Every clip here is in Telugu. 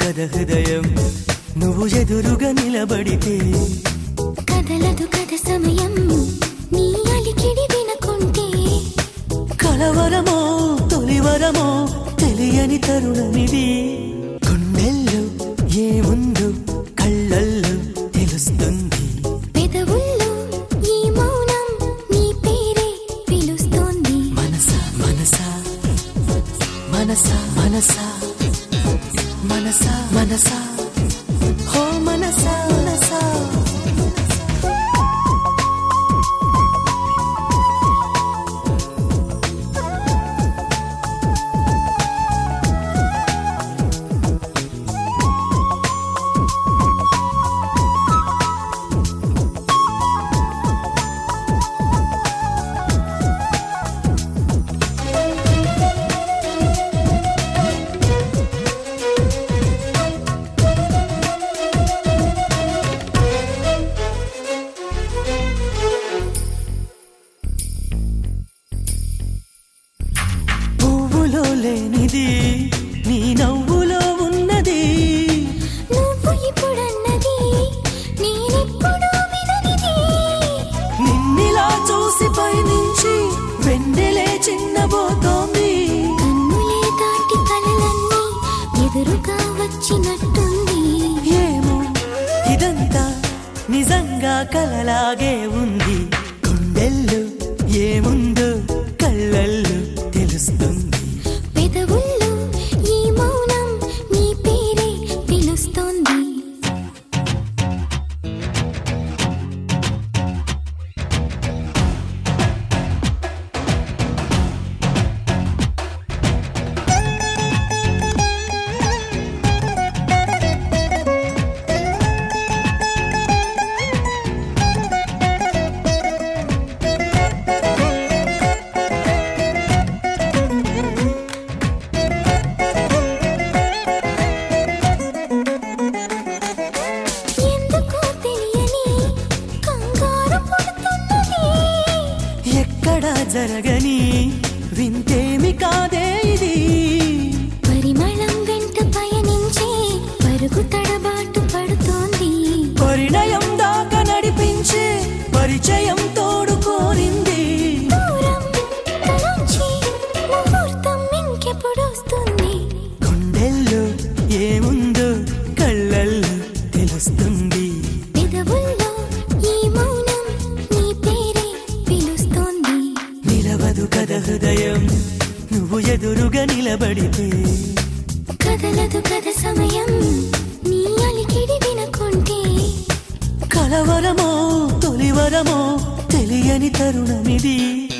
కథ హృదయం నువ్వు ఎదురుగా నిలబడితే కదలదు కథ సమయం నీ అలికిడి వినకుంటే కలవరమో తొలివరమో తెలియని తరుణమిది గుండెల్లో ఏముందో కళ్ళల్లో తెలుస్తుంది పెదవుల్లో ఈ మౌనం నీ పేరే పిలుస్తోంది మనసా మనసా మనసా మనసా మనసా మనసా హో మనసా మనసా పువ్వులో లేనిది నీ నవ్వులో ఉన్నది నువ్వు ఇప్పుడన్నది నేనెప్పుడు విననిది నిన్నిలా చూసి పైనుంచి వెన్నెలే చిన్నబోతోంది కన్నులే దాటి కలలన్నీ ఎదురుగా వచ్చినట్టుంది ఏమో ఇదంతా నిజంగా కలలాగే ఉంది గుండెల్లో ఏముందో కళ్ళల్లో తెలుస్తుంది పెదవుల్లో ఈ మౌనం నీ పేరే పిలుస్తోంది ఎందుకో తెలియని కంగారు పడుతున్నది ఎక్కడా జరగని వింతేమి కాదే ఇది పరిమళం వెంట పయనించే పరుగు తడబాటు పడుతోంది పరిణయం దాకా నడిపించే పరిచయం తోడు కోరింది దూరం తలంచి ముహూర్తం ఇంకెప్పుడొస్తుంది గుండెల్లో ఏముందో కళ్ళల్లో తెలుస్తుంది పెదవుల్లో ఈ మౌనం నీ పేరే పిలుస్తోంది నిలవదు కథ హృదయం నువ్వు ఎదురుగా నిలబడితే కదలదు కథ సమయం నీ అలికిడి వినకుంటే కలవరమో తొలివరమో తెలియని తరుణమిది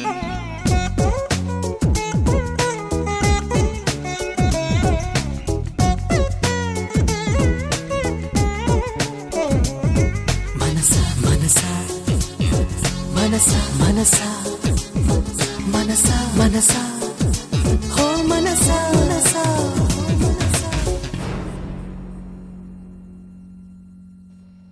మనసా మనసా మనసా మనసా మనసా మనసా